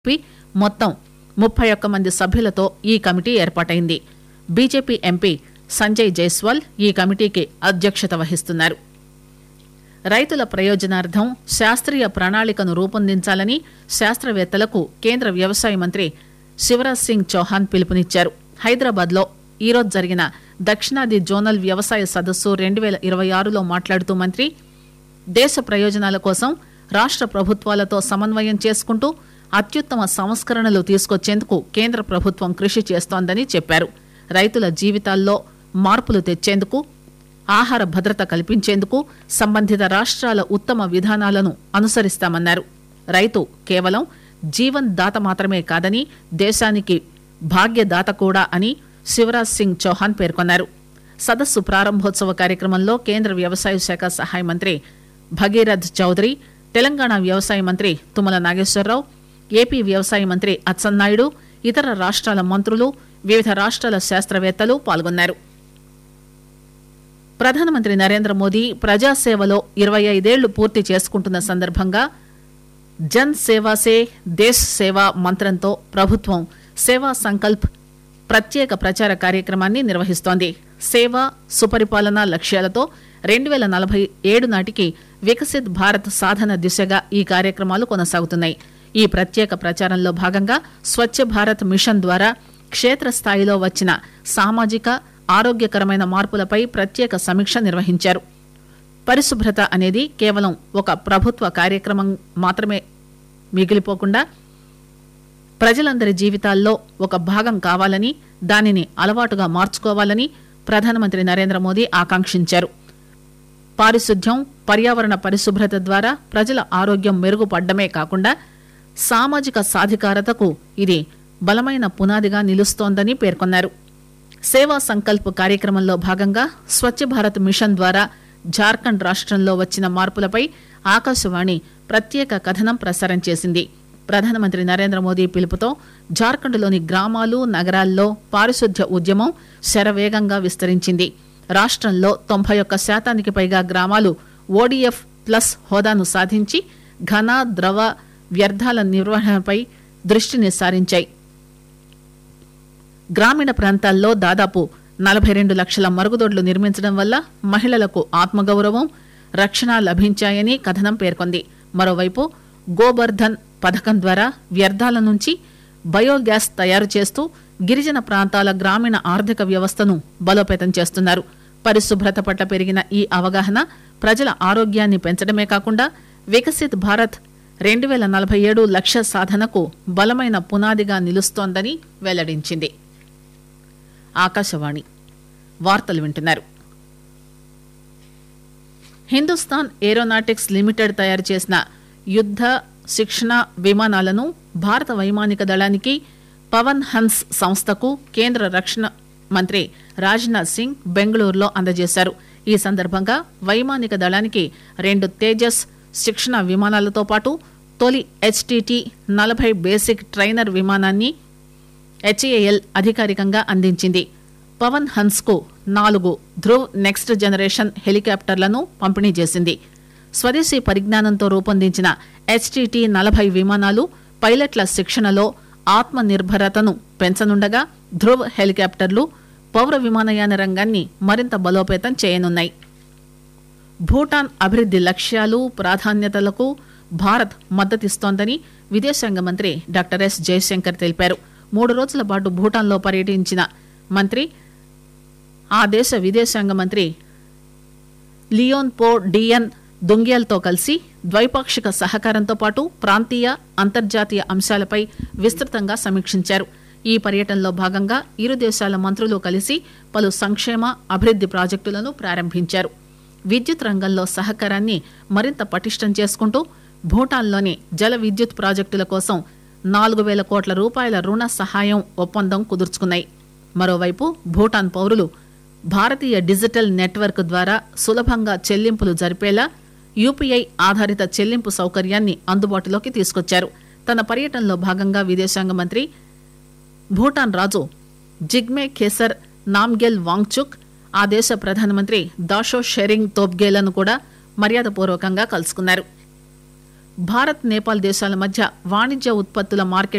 కలిపి మొత్తం ముప్పై ఒక్క మంది సభ్యులతో ఈ కమిటీ ఏర్పాటైంది బీజేపీ ఎంపీ సంజయ్ జైస్వాల్ ఈ కమిటీకి అధ్యక్షత వహిస్తున్నారు రైతుల ప్రయోజనార్థం శాస్త్రీయ ప్రణాళికను రూపొందించాలని శాస్త్రవేత్తలకు కేంద్ర వ్యవసాయ మంత్రి శివరాజ్ సింగ్ చౌహాన్ పిలుపునిచ్చారు హైదరాబాద్ లో ఈరోజు జరిగిన దక్షిణాది జోనల్ వ్యవసాయ సదస్సు రెండు వేల ఇరవై ఆరులో మాట్లాడుతూ మంత్రి దేశ ప్రయోజనాల కోసం రాష్ట్ర ప్రభుత్వాలతో సమన్వయం చేసుకుంటూ అత్యుత్తమ సంస్కరణలు తీసుకొచ్చేందుకు కేంద్ర ప్రభుత్వం కృషి చేస్తోందని చెప్పారు రైతుల జీవితాల్లో మార్పులు తెచ్చేందుకు ఆహార భద్రత కల్పించేందుకు సంబంధిత రాష్ట్రాల ఉత్తమ విధానాలను అనుసరిస్తామన్నారు రైతు కేవలం జీవన్ దాత మాత్రమే కాదని దేశానికి భాగ్యదాత కూడా అని శివరాజ్ సింగ్ చౌహాన్ పేర్కొన్నారు సదస్సు ప్రారంభోత్సవ కార్యక్రమంలో కేంద్ర వ్యవసాయ శాఖ సహాయ మంత్రి భగీరథ్ చౌదరి తెలంగాణ వ్యవసాయ మంత్రి తుమ్మల నాగేశ్వరరావు ఏపీ వ్యవసాయ మంత్రి అచ్చెన్నాయుడు ఇతర రాష్ట్రాల మంత్రులు వివిధ రాష్ట్రాల శాస్త్రవేత్తలు పాల్గొన్నారు ప్రధానమంత్రి నరేంద్ర మోదీ ప్రజాసేవలో ఇరవై ఐదేళ్లు పూర్తి చేసుకుంటున్న సందర్భంగా జన్ సేవా సే దేశ్ సేవా మంత్రంతో ప్రభుత్వం సేవా సంకల్ప్ ప్రత్యేక ప్రచార కార్యక్రమాన్ని నిర్వహిస్తోంది సేవ సుపరిపాలన లక్ష్యాలతో రెండు వేల నలభై ఏడు నాటికి వికసిత్ భారత్ సాధన దిశగా ఈ కార్యక్రమాలు కొనసాగుతున్నాయి ఈ ప్రత్యేక ప్రచారంలో భాగంగా స్వచ్ఛ భారత్ మిషన్ ద్వారా క్షేత్రస్థాయిలో వచ్చిన సామాజిక ఆరోగ్యకరమైన మార్పులపై ప్రత్యేక సమీక్ష నిర్వహించారు పరిశుభ్రత అనేది కేవలం ఒక ప్రభుత్వ కార్యక్రమం మాత్రమే మిగిలిపోకుండా ప్రజలందరి జీవితాల్లో ఒక భాగం కావాలని దానిని అలవాటుగా మార్చుకోవాలని ప్రధానమంత్రి నరేంద్ర మోదీ ఆకాంక్షించారు పారిశుద్ధ్యం పర్యావరణ పరిశుభ్రత ద్వారా ప్రజల ఆరోగ్యం మెరుగుపడ్డమే కాకుండా సామాజిక సాధికారతకు ఇది బలమైన పునాదిగా నిలుస్తోందని పేర్కొన్నారు సేవా సంకల్ప్ కార్యక్రమంలో భాగంగా స్వచ్ఛ భారత్ మిషన్ ద్వారా జార్ఖండ్ రాష్ట్రంలో వచ్చిన మార్పులపై ఆకాశవాణి ప్రత్యేక కథనం ప్రసారం చేసింది ప్రధానమంత్రి నరేంద్ర మోదీ పిలుపుతో జార్ఖండ్లోని గ్రామాలు నగరాల్లో పారిశుద్ధ్య ఉద్యమం శరవేగంగా విస్తరించింది రాష్ట్రంలో తొంభై ఒక్క శాతానికి పైగా గ్రామాలు ఓడీఎఫ్ ప్లస్ హోదాను సాధించి ఘన ద్రవ వ్యర్థాల నిర్వహణపై దృష్టిని సారించాయి గ్రామీణ ప్రాంతాల్లో దాదాపు నలభై రెండు లక్షల మరుగుదొడ్లు నిర్మించడం వల్ల మహిళలకు ఆత్మగౌరవం రక్షణ లభించాయని కథనం పేర్కొంది మరోవైపు గోబర్ధన్ పథకం ద్వారా వ్యర్థాల నుంచి బయోగ్యాస్ తయారు చేస్తూ గిరిజన ప్రాంతాల గ్రామీణ ఆర్థిక వ్యవస్థను బలోపేతం చేస్తున్నారు పరిశుభ్రత పట్ల పెరిగిన ఈ అవగాహన ప్రజల ఆరోగ్యాన్ని పెంచడమే కాకుండా వికసిత్ భారత్ రెండు వేల నలభై ఏడు లక్ష్య సాధనకు బలమైన పునాదిగా నిలుస్తోందని వెల్లడించింది ఆకాశవాణి వార్తలు వింటున్నారు హిందుస్థాన్ ఏరోనాటిక్స్ లిమిటెడ్ తయారు చేసిన యుద్ద శిక్షణ విమానాలను భారత వైమానిక దళానికి పవన్ హన్స్ సంస్థకు కేంద్ర రక్షణ మంత్రి రాజ్నాథ్ సింగ్ బెంగళూరులో అందజేశారు ఈ సందర్భంగా వైమానిక దళానికి రెండు తేజస్ శిక్షణ విమానాలతో పాటు తొలి హెచ్టిటి నలభై బేసిక్ ట్రైనర్ విమానాన్ని హెచ్ఏఎల్ అధికారికంగా అందించింది పవన్ హన్స్ కు నాలుగు ధ్రువ్ నెక్స్ట్ జనరేషన్ హెలికాప్టర్లను పంపిణీ చేసింది స్వదేశీ పరిజ్ఞానంతో రూపొందించిన హెచ్టిటి నలభై విమానాలు పైలట్ల శిక్షణలో ఆత్మ నిర్భరతను పెంచనుండగా ధ్రువ్ హెలికాప్టర్లు పౌర విమానయాన రంగాన్ని మరింత బలోపేతం చేయనున్నాయి భూటాన్ అభివృద్ది లక్ష్యాలు ప్రాధాన్యతలకు భారత్ మద్దతిస్తోందని విదేశాంగ మంత్రి డాక్టర్ ఎస్ జయశంకర్ తెలిపారు మూడు రోజుల పాటు భూటాన్లో పర్యటించిన మంత్రి ఆ దేశ విదేశాంగ మంత్రి లియోన్ పో డియన్ దుంగ్యాల్తో కలిసి ద్వైపాక్షిక సహకారంతో పాటు ప్రాంతీయ అంతర్జాతీయ అంశాలపై విస్తృతంగా సమీక్షించారు ఈ పర్యటనలో భాగంగా ఇరు దేశాల మంత్రులు కలిసి పలు సంక్షేమ అభివృద్ది ప్రాజెక్టులను ప్రారంభించారు విద్యుత్ రంగంలో సహకారాన్ని మరింత పటిష్టం చేసుకుంటూ భూటాన్లోని జల విద్యుత్ ప్రాజెక్టుల కోసం నాలుగు వేల కోట్ల రూపాయల రుణ సహాయం ఒప్పందం కుదుర్చుకున్నాయి మరోవైపు భూటాన్ పౌరులు భారతీయ డిజిటల్ నెట్వర్క్ ద్వారా సులభంగా చెల్లింపులు జరిపేలా యూపీఐ ఆధారిత చెల్లింపు సౌకర్యాన్ని అందుబాటులోకి తీసుకొచ్చారు తన పర్యటనలో భాగంగా విదేశాంగ మంత్రి భూటాన్ రాజు జిగ్మే ఖేసర్ నామ్గెల్ వాంగ్చుక్ ఆ దేశ ప్రధానమంత్రి దాషో షెరింగ్ తోబ్గేలను కూడా మర్యాదపూర్వకంగా కలుసుకున్నారు భారత్ నేపాల్ దేశాల మధ్య వాణిజ్య ఉత్పత్తుల మార్కెట్